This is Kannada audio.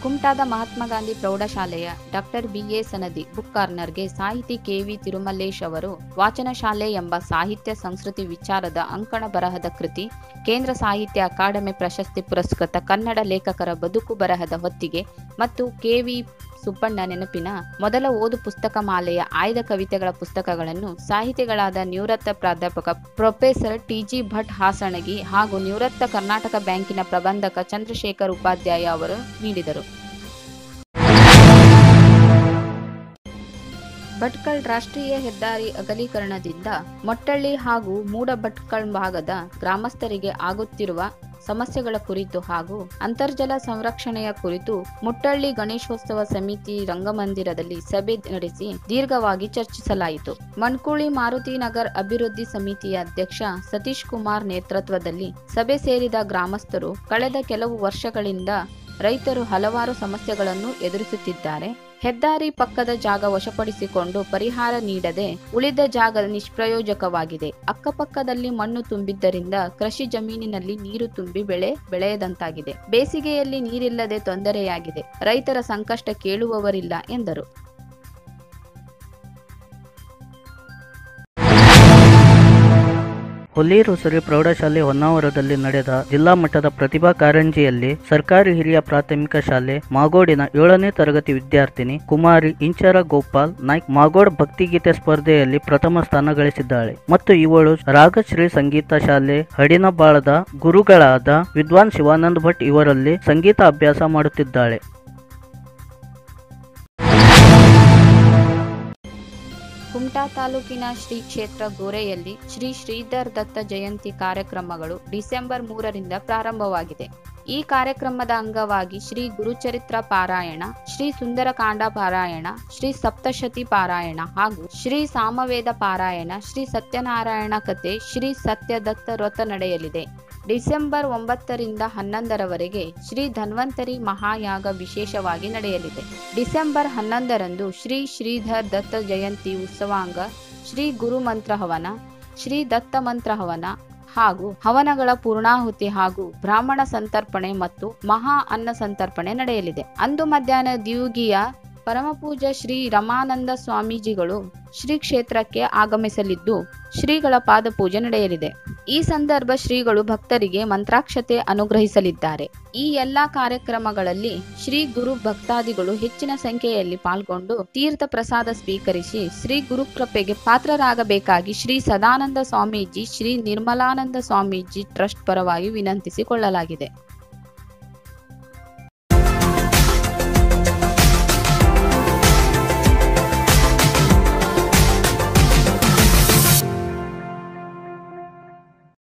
ಕುಮಟಾದ ಮಹಾತ್ಮ ಗಾಂಧಿ ಪ್ರೌಢಶಾಲೆಯ ಡಾಕ್ಟರ್ ಬಿಎ ಸನದಿ ಬುಕ್ ಕಾರ್ನರ್ಗೆ ಸಾಹಿತಿ ಕೆವಿ ತಿರುಮಲ್ಲೇಶ್ ಅವರು ವಾಚನ ಶಾಲೆ ಎಂಬ ಸಾಹಿತ್ಯ ಸಂಸ್ಕೃತಿ ವಿಚಾರದ ಅಂಕಣ ಬರಹದ ಕೃತಿ ಕೇಂದ್ರ ಸಾಹಿತ್ಯ ಅಕಾಡೆಮಿ ಪ್ರಶಸ್ತಿ ಪುರಸ್ಕೃತ ಕನ್ನಡ ಲೇಖಕರ ಬದುಕು ಬರಹದ ಹೊತ್ತಿಗೆ ಮತ್ತು ಕೆವಿ ಸುಬ್ಬಣ್ಣ ನೆನಪಿನ ಮೊದಲ ಓದು ಪುಸ್ತಕ ಮಾಲೆಯ ಆಯ್ದ ಕವಿತೆಗಳ ಪುಸ್ತಕಗಳನ್ನು ಸಾಹಿತಿಗಳಾದ ನಿವೃತ್ತ ಪ್ರಾಧ್ಯಾಪಕ ಪ್ರೊಫೆಸರ್ ಟಿಜಿ ಭಟ್ ಹಾಸಣಗಿ ಹಾಗೂ ನಿವೃತ್ತ ಕರ್ನಾಟಕ ಬ್ಯಾಂಕಿನ ಪ್ರಬಂಧಕ ಚಂದ್ರಶೇಖರ್ ಉಪಾಧ್ಯಾಯ ಅವರು ನೀಡಿದರು ಭಟ್ಕಳ್ ರಾಷ್ಟ್ರೀಯ ಹೆದ್ದಾರಿ ಅಗಲೀಕರಣದಿಂದ ಮೊಟ್ಟಳ್ಳಿ ಹಾಗೂ ಮೂಡಭಟ್ಕಳ್ ಭಾಗದ ಗ್ರಾಮಸ್ಥರಿಗೆ ಆಗುತ್ತಿರುವ ಸಮಸ್ಯೆಗಳ ಕುರಿತು ಹಾಗೂ ಅಂತರ್ಜಲ ಸಂರಕ್ಷಣೆಯ ಕುರಿತು ಮುಟ್ಟಳ್ಳಿ ಗಣೇಶೋತ್ಸವ ಸಮಿತಿ ರಂಗಮಂದಿರದಲ್ಲಿ ಸಭೆ ನಡೆಸಿ ದೀರ್ಘವಾಗಿ ಚರ್ಚಿಸಲಾಯಿತು ಮಣ್ಕುಳಿ ಮಾರುತಿ ನಗರ್ ಅಭಿವೃದ್ಧಿ ಸಮಿತಿಯ ಅಧ್ಯಕ್ಷ ಸತೀಶ್ ಕುಮಾರ್ ನೇತೃತ್ವದಲ್ಲಿ ಸಭೆ ಸೇರಿದ ಗ್ರಾಮಸ್ಥರು ಕಳೆದ ಕೆಲವು ವರ್ಷಗಳಿಂದ ರೈತರು ಹಲವಾರು ಸಮಸ್ಯೆಗಳನ್ನು ಎದುರಿಸುತ್ತಿದ್ದಾರೆ ಹೆದ್ದಾರಿ ಪಕ್ಕದ ಜಾಗ ವಶಪಡಿಸಿಕೊಂಡು ಪರಿಹಾರ ನೀಡದೆ ಉಳಿದ ಜಾಗ ನಿಷ್ಪ್ರಯೋಜಕವಾಗಿದೆ ಅಕ್ಕಪಕ್ಕದಲ್ಲಿ ಮಣ್ಣು ತುಂಬಿದ್ದರಿಂದ ಕೃಷಿ ಜಮೀನಿನಲ್ಲಿ ನೀರು ತುಂಬಿ ಬೆಳೆ ಬೆಳೆಯದಂತಾಗಿದೆ ಬೇಸಿಗೆಯಲ್ಲಿ ನೀರಿಲ್ಲದೆ ತೊಂದರೆಯಾಗಿದೆ ರೈತರ ಸಂಕಷ್ಟ ಕೇಳುವವರಿಲ್ಲ ಎಂದರು ಹುಲ್ಲೀರೊಸರಿ ಪ್ರೌಢಶಾಲೆ ಹೊನ್ನಾವರದಲ್ಲಿ ನಡೆದ ಜಿಲ್ಲಾ ಮಟ್ಟದ ಪ್ರತಿಭಾ ಕಾರಂಜಿಯಲ್ಲಿ ಸರ್ಕಾರಿ ಹಿರಿಯ ಪ್ರಾಥಮಿಕ ಶಾಲೆ ಮಾಗೋಡಿನ ಏಳನೇ ತರಗತಿ ವಿದ್ಯಾರ್ಥಿನಿ ಕುಮಾರಿ ಇಂಚರ ಗೋಪಾಲ್ ನಾಯ್ಕ್ ಮಾಗೋಡ್ ಭಕ್ತಿಗೀತೆ ಸ್ಪರ್ಧೆಯಲ್ಲಿ ಪ್ರಥಮ ಸ್ಥಾನ ಗಳಿಸಿದ್ದಾಳೆ ಮತ್ತು ಇವಳು ರಾಗಶ್ರೀ ಸಂಗೀತ ಶಾಲೆ ಹಡಿನಬಾಳದ ಗುರುಗಳಾದ ವಿದ್ವಾನ್ ಶಿವಾನಂದ್ ಭಟ್ ಇವರಲ್ಲಿ ಸಂಗೀತ ಅಭ್ಯಾಸ ಮಾಡುತ್ತಿದ್ದಾಳೆ ಕುಮಟಾ ತಾಲೂಕಿನ ಶ್ರೀ ಕ್ಷೇತ್ರ ಗೋರೆಯಲ್ಲಿ ಶ್ರೀ ಶ್ರೀಧರ್ ದತ್ತ ಜಯಂತಿ ಕಾರ್ಯಕ್ರಮಗಳು ಡಿಸೆಂಬರ್ ಮೂರರಿಂದ ಪ್ರಾರಂಭವಾಗಿದೆ ಈ ಕಾರ್ಯಕ್ರಮದ ಅಂಗವಾಗಿ ಶ್ರೀ ಗುರುಚರಿತ್ರ ಪಾರಾಯಣ ಶ್ರೀ ಸುಂದರಕಾಂಡ ಪಾರಾಯಣ ಶ್ರೀ ಸಪ್ತಶತಿ ಪಾರಾಯಣ ಹಾಗೂ ಶ್ರೀ ಸಾಮವೇದ ಪಾರಾಯಣ ಶ್ರೀ ಸತ್ಯನಾರಾಯಣ ಕತೆ ಶ್ರೀ ಸತ್ಯದತ್ತ ವ್ರತ ನಡೆಯಲಿದೆ ಡಿಸೆಂಬರ್ ಒಂಬತ್ತರಿಂದ ಹನ್ನೊಂದರವರೆಗೆ ಶ್ರೀ ಧನ್ವಂತರಿ ಮಹಾಯಾಗ ವಿಶೇಷವಾಗಿ ನಡೆಯಲಿದೆ ಡಿಸೆಂಬರ್ ಹನ್ನೊಂದರಂದು ಶ್ರೀ ಶ್ರೀಧರ್ ದತ್ತ ಜಯಂತಿ ಉತ್ಸವಾಂಗ ಶ್ರೀ ಗುರು ಮಂತ್ರ ಹವನ ಶ್ರೀ ದತ್ತ ಮಂತ್ರ ಹವನ ಹಾಗೂ ಹವನಗಳ ಪೂರ್ಣಾಹುತಿ ಹಾಗೂ ಬ್ರಾಹ್ಮಣ ಸಂತರ್ಪಣೆ ಮತ್ತು ಮಹಾ ಅನ್ನ ಸಂತರ್ಪಣೆ ನಡೆಯಲಿದೆ ಅಂದು ಮಧ್ಯಾಹ್ನ ದಿವುಗಿಯ ಪರಮಪೂಜ ಶ್ರೀ ರಮಾನಂದ ಸ್ವಾಮೀಜಿಗಳು ಶ್ರೀ ಕ್ಷೇತ್ರಕ್ಕೆ ಆಗಮಿಸಲಿದ್ದು ಶ್ರೀಗಳ ಪಾದಪೂಜೆ ನಡೆಯಲಿದೆ ಈ ಸಂದರ್ಭ ಶ್ರೀಗಳು ಭಕ್ತರಿಗೆ ಮಂತ್ರಾಕ್ಷತೆ ಅನುಗ್ರಹಿಸಲಿದ್ದಾರೆ ಈ ಎಲ್ಲಾ ಕಾರ್ಯಕ್ರಮಗಳಲ್ಲಿ ಶ್ರೀ ಗುರು ಭಕ್ತಾದಿಗಳು ಹೆಚ್ಚಿನ ಸಂಖ್ಯೆಯಲ್ಲಿ ಪಾಲ್ಗೊಂಡು ತೀರ್ಥ ಪ್ರಸಾದ ಸ್ವೀಕರಿಸಿ ಶ್ರೀ ಗುರುಕೃಪೆಗೆ ಪಾತ್ರರಾಗಬೇಕಾಗಿ ಶ್ರೀ ಸದಾನಂದ ಸ್ವಾಮೀಜಿ ಶ್ರೀ ನಿರ್ಮಲಾನಂದ ಸ್ವಾಮೀಜಿ ಟ್ರಸ್ಟ್ ಪರವಾಗಿ ವಿನಂತಿಸಿಕೊಳ್ಳಲಾಗಿದೆ